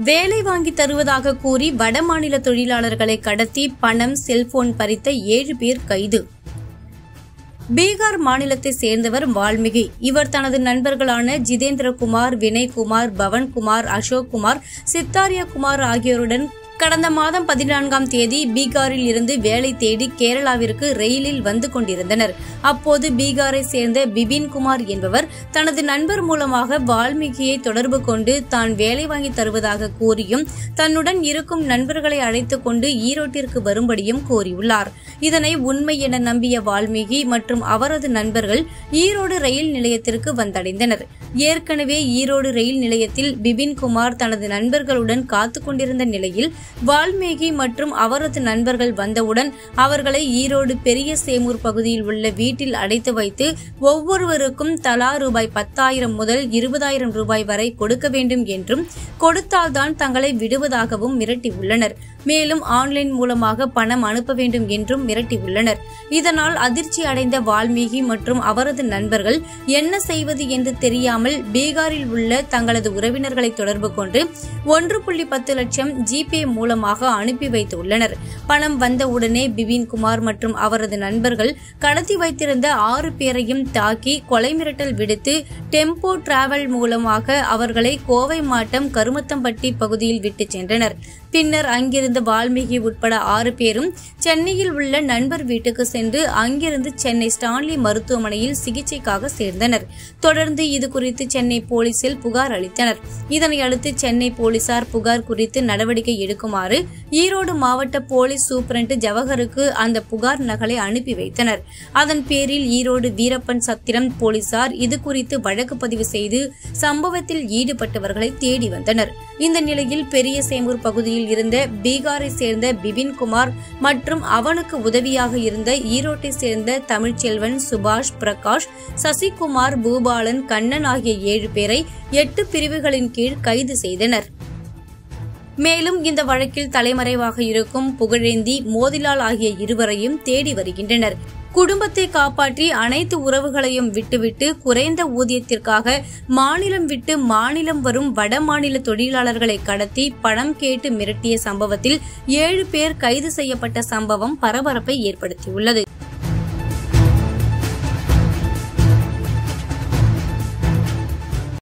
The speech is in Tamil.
வேலை வாங்கி தருவதாக கூறி வடமாநில தொழிலாளர்களை கடத்தி பணம் செல்போன் பறித்த ஏழு பேர் கைது பீகார் மாநிலத்தை சேர்ந்தவர் வால்மீகி இவர் தனது நண்பர்களான ஜிதேந்திரகுமார் வினய்குமார் பவன்குமார் அசோக்குமார் சித்தாரியா குமார் ஆகியோருடன் கடந்த மாதம் பதினான்காம் தேதி பீகாரில் இருந்து வேலை தேடி கேரளாவிற்கு ரயிலில் வந்து கொண்டிருந்தனர் அப்போது பீகாரை சேர்ந்த பிபின் குமார் என்பவர் தனது நண்பர் மூலமாக வால்மீகியை தொடர்பு கொண்டு தான் வேலை வாங்கி தருவதாக கூறியும் தன்னுடன் இருக்கும் நண்பர்களை அழைத்துக் கொண்டு ஈரோட்டிற்கு வரும்படியும் கூறியுள்ளார் இதனை உண்மை என நம்பிய வால்மீகி மற்றும் அவரது நண்பர்கள் ஈரோடு ரயில் நிலையத்திற்கு வந்தடைந்தனர் ஏற்கனவே ஈரோடு ரயில் நிலையத்தில் பிபின் குமார் தனது நண்பர்களுடன் காத்துக் கொண்டிருந்த நிலையில் வால்மீகி மற்றும் அவரது நண்பர்கள் வந்தவுடன் அவர்களை ஈரோடு பெரிய சேமூர் பகுதியில் உள்ள வீட்டில் அடைத்து வைத்து ஒவ்வொருவருக்கும் தலா ரூபாய் பத்தாயிரம் முதல் இருபதாயிரம் ரூபாய் வரை கொடுக்க வேண்டும் என்றும் கொடுத்தால்தான் தங்களை விடுவதாகவும் மிரட்டியுள்ளனர் மேலும் ஆன்லைன் மூலமாக பணம் அனுப்ப வேண்டும் என்றும் மிரட்டியுள்ளனர் இதனால் அதிர்ச்சி அடைந்த வால்மீகி மற்றும் அவரது நண்பர்கள் என்ன செய்வது என்று தெரியாமல் பீகாரில் உள்ள தங்களது உறவினர்களை தொடர்பு கொண்டு ஒன்று புள்ளி பத்து லட்சம் ஜிபே மூலமாக அனுப்பி வைத்துள்ளனர் பணம் வந்தவுடனே பிபின் குமார் மற்றும் அவரது நண்பர்கள் கடத்தி வைத்திருந்த ஆறு பேரையும் தாக்கி கொலை மிரட்டல் விடுத்து டெம்போ டிராவல் மூலமாக அவர்களை கோவை மாவட்டம் கருமத்தம்பட்டி பகுதியில் விட்டுச் சென்றனர் பின்னர் அங்கிருந்த வால்மீகி உட்பட ஆறு பேரும் சென்னையில் உள்ள நண்பர் வீட்டுக்கு சென்று அங்கிருந்து சென்னை ஸ்டான்லி மருத்துவமனையில் சிகிச்சைக்காக சேர்ந்தனர் தொடர்ந்து இது குறித்து சென்னை போலீசில் புகார் அளித்தனர் இதனை அடுத்து சென்னை போலீசார் புகார் குறித்து நடவடிக்கை எடுக்குமாறு ஈரோடு மாவட்ட போலீஸ் சூப்பரண்ட் ஜவஹருக்கு அந்த புகார் நகலை அனுப்பி வைத்தனர் அதன் பேரில் ஈரோடு வீரப்பன் சத்திரம் போலீசார் இது குறித்து வழக்கு பதிவு செய்து சம்பவத்தில் ஈடுபட்டவர்களை தேடி வந்தனர் இந்த நிலையில் பெரிய சேமூர் பகுதியில் இருந்த பீகாரை சேர்ந்த பிபின் குமார் மற்றும் அவனுக்கு உதவியாக இருந்த ஈரோட்டை சேர்ந்த தமிழ்ச்செல்வன் சுபாஷ் பிரகாஷ் சசிகுமார் பூபாலன் கண்ணன் ஆகிய ஏழு பேரை எட்டு பிரிவுகளின் கீழ் கைது செய்தனர் மேலும் இந்த வழக்கில் தலைமறைவாக இருக்கும் புகழேந்தி மோதிலால் ஆகிய இருவரையும் தேடி வருகின்றனர் குடும்பத்தை காப்பாற்றி அனைத்து உறவுகளையும் விட்டுவிட்டு குறைந்த ஊதியத்திற்காக மாநிலம் விட்டு மாநிலம் வரும் வடமாநில தொழிலாளர்களை கடத்தி பணம் கேட்டு மிரட்டிய சம்பவத்தில் ஏழு பேர் கைது செய்யப்பட்ட சம்பவம் பரபரப்பை ஏற்படுத்தியுள்ளது